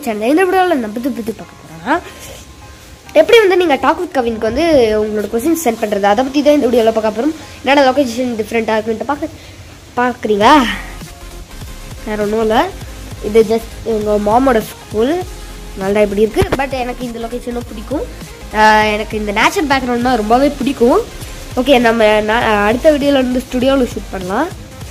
channel இந்த வீடியோவில் நம்ம பற்றி பற்றி பார்க்க போகிறோம்னா எப்படி வந்து நீங்கள் டாக் வித் கவினுக்கு வந்து உங்களோட கொஸ்டின் சென்ட் பண்ணுறது அதை பற்றி தான் இந்த வீடியோவில் பார்க்க போகிறோம் என்னடா லொக்கேஷன் டிஃப்ரெண்ட்டாக இருக்குன்ட்டு பார்க்க பார்க்குறீங்களா வேறு ஒன்றும் இல்லை இது ஜஸ்ட் எங்கள் மாமோட ஸ்கூல் நல்லா இப்படி இருக்குது பட் எனக்கு இந்த லொக்கேஷனும் பிடிக்கும் ஆஹ் எனக்கு இந்த நேச்சுரல் பேக்ரவுண்ட்னா ரொம்பவே பிடிக்கும் ஓகே நம்ம நான் அடுத்த வீடியோவில் வந்து ஸ்டுடியோவில் ஷூட் பண்ணலாம்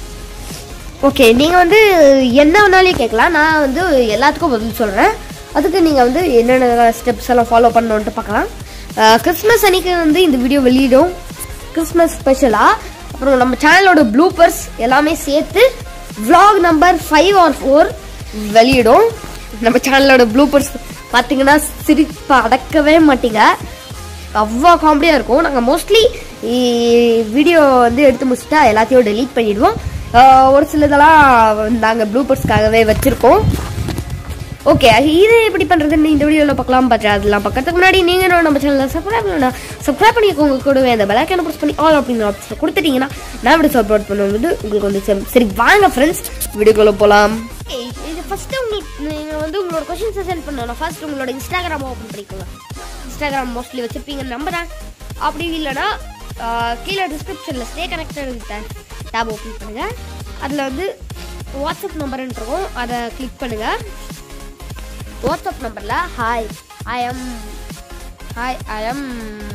ஓகே நீங்கள் வந்து என்ன வேணாலும் கேட்கலாம் நான் வந்து எல்லாத்துக்கும் பதில் சொல்கிறேன் அதுக்கு நீங்கள் வந்து என்னென்ன ஸ்டெப்ஸ் எல்லாம் ஃபாலோ பண்ணணுன்ட்டு பார்க்கலாம் கிறிஸ்மஸ் அன்னைக்கு வந்து இந்த வீடியோ வெளியிடும் கிறிஸ்மஸ் ஸ்பெஷலாக அப்புறம் நம்ம சேனலோட ப்ளூப்பர்ஸ் எல்லாமே சேர்த்து vlog number five or four வெளியிடும் நம்ம சேனலோட ப்ளூப்பர்ஸ் பார்த்தீங்கன்னா சிரிப்பை அடக்கவே மாட்டீங்க அவ்வளோ காமெடியாக இருக்கும் நாங்கள் மோஸ்ட்லி வீடியோ வந்து எடுத்து முடிச்சுட்டா எல்லாத்தையும் டெலீட் பண்ணிடுவோம் ஆஹ் ஒரு சிலதெல்லாம் நாங்கள் ப்ளூபர்ஸ்க்காகவே வச்சுருக்கோம் ஓகே இது எப்படி பண்ணுறதுன்னு இந்த வீடியோவில் பார்க்கலாம் பட் அதெல்லாம் பார்க்கறதுக்கு முன்னாடி நீங்கள் நம்ம சேனலில் சப்ஸ்கிரைப் பண்ணலாம் சப்ஸ்கிரைப் பண்ணிக்கோங்க கூடவே அந்த பெலாக்கான ப்ரெஸ் பண்ணி ஆல் அப்படிங்கிற ஆப்ஷன் கொடுத்துட்டீங்கன்னா நான் இப்படி சப்போர்ட் பண்ணும்போது உங்களுக்கு வந்து சரி- சரி வாங்க ஃப்ரெண்ட்ஸ் வீடியோக்குள்ளே போகலாம் இது ஃபஸ்ட்டு உங்களுக்கு நீங்கள் வந்து உங்களோட கொஷின்ஸை சென்ட் பண்ணணும் ஃபர்ஸ்ட் உங்களோட இன்ஸ்டாகிராம் ஓப்பன் பண்ணிக்கோங்க இன்ஸ்டாகிராம் மோஸ்ட்லி வச்சுருப்பீங்கன்னு நம்புறேன் அப்படி இல்லைன்னா ஆஹ், கீழே டிஸ்கிரிப்ஷனில் ஸ்டே கனெக்டட் டேப் ஓப்பன் பண்ணுங்கள் அதில் வந்து வாட்ஸ்அப் நம்பர்னு இருக்கும் அதை கிளிக் பண்ணுங்கள் வாட்ஸ்அப் நம்பரில் hi I am hi I am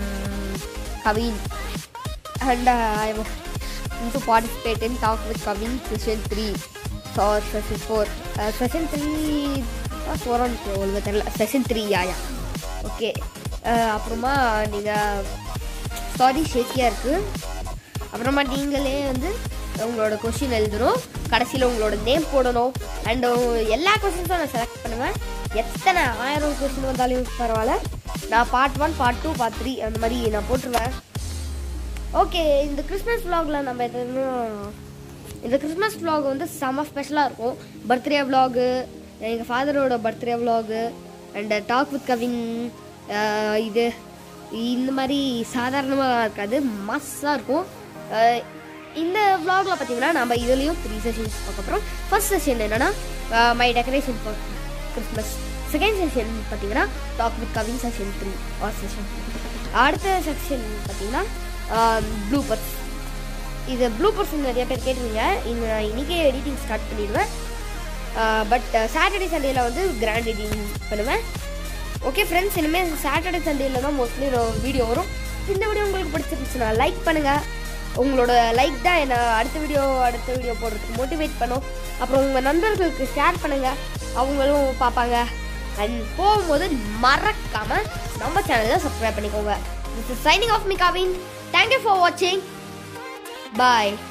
Kavin and I am to participate in talk with Kavin session three or session four session three four one ஒழுங்காக தெரியல செஷன் த்ரீ யாயா ஓகே அப்புறமா நீங்கள் சாரி ஷேக்கியாக இருக்குது அப்புறமா நீங்களே வந்து உங்களோட கொஷின் எழுதணும் கடைசியில் உங்களோட நேம் போடணும் அண்ட் எல்லா கொஷின்ஸும் நான் செலக்ட் பண்ணுவேன் எத்தனை ஆயிரம் கொஷின் வந்தாலும் பரவாயில்ல நான் part one part two part three அந்த மாதிரி நான் போட்டுருவேன் ஓகே இந்த கிறிஸ்மஸ் vlogல நம்ம எதுன்னு இந்த கிறிஸ்மஸ் vlog வந்து செம ஸ்பெஷலாக இருக்கும் பர்த்டே vlog எங்கள் ஃபாதரோட birthday vlog and talk with Kavin இது இந்த மாதிரி சாதாரணமாக இருக்காது மஸ்ஸாக இருக்கும் அஹ், இந்த vlogல பார்த்தீங்கன்னா நம்ம இதுலேயும் த்ரீ செஷன்ஸ் பார்க்க போகிறோம் ஃபர்ஸ்ட் செஷன் என்னன்னா my decoration for Christmas second session பார்த்தீங்கன்னா talk with Kavin session three or session அடுத்த செக்ஷன் பார்த்தீங்கன்னா ப்ளூபர்ஸ் இது ப்ளூபர்ஸ் நிறைய பேர் கேட்டிருந்தீங்க இது நான் இன்னைக்கே எடிட்டிங் ஸ்டார்ட் பண்ணிடுவேன் பட் சாட்டர்டே சண்டேல வந்து கிராண்ட் எடிட்டிங் பண்ணுவேன் ஓகே ஃப்ரெண்ட்ஸ் இனிமேல் சாட்டர்டே சண்டேல தான் மோஸ்ட்லி வீடியோ வரும் இந்த வீடியோ உங்களுக்கு பிடிச்சிருந்துச்சுன்னா லைக் பண்ணுங்கள் உங்களோட லைக் தான் என்ன அடுத்த வீடியோ அடுத்த வீடியோ போடுறதுக்கு மோட்டிவேட் பண்ணும் அப்புறம் உங்கள் நண்பர்களுக்கு ஷேர் பண்ணுங்கள் அவங்களும் பார்ப்பாங்க அண்ட் போகும்போது மறக்காமல் நம்ம சேனலை சப்ஸ்கிரைப் பண்ணிக்கோங்க this is signing off me Kavin thank you for வாட்சிங் பாய்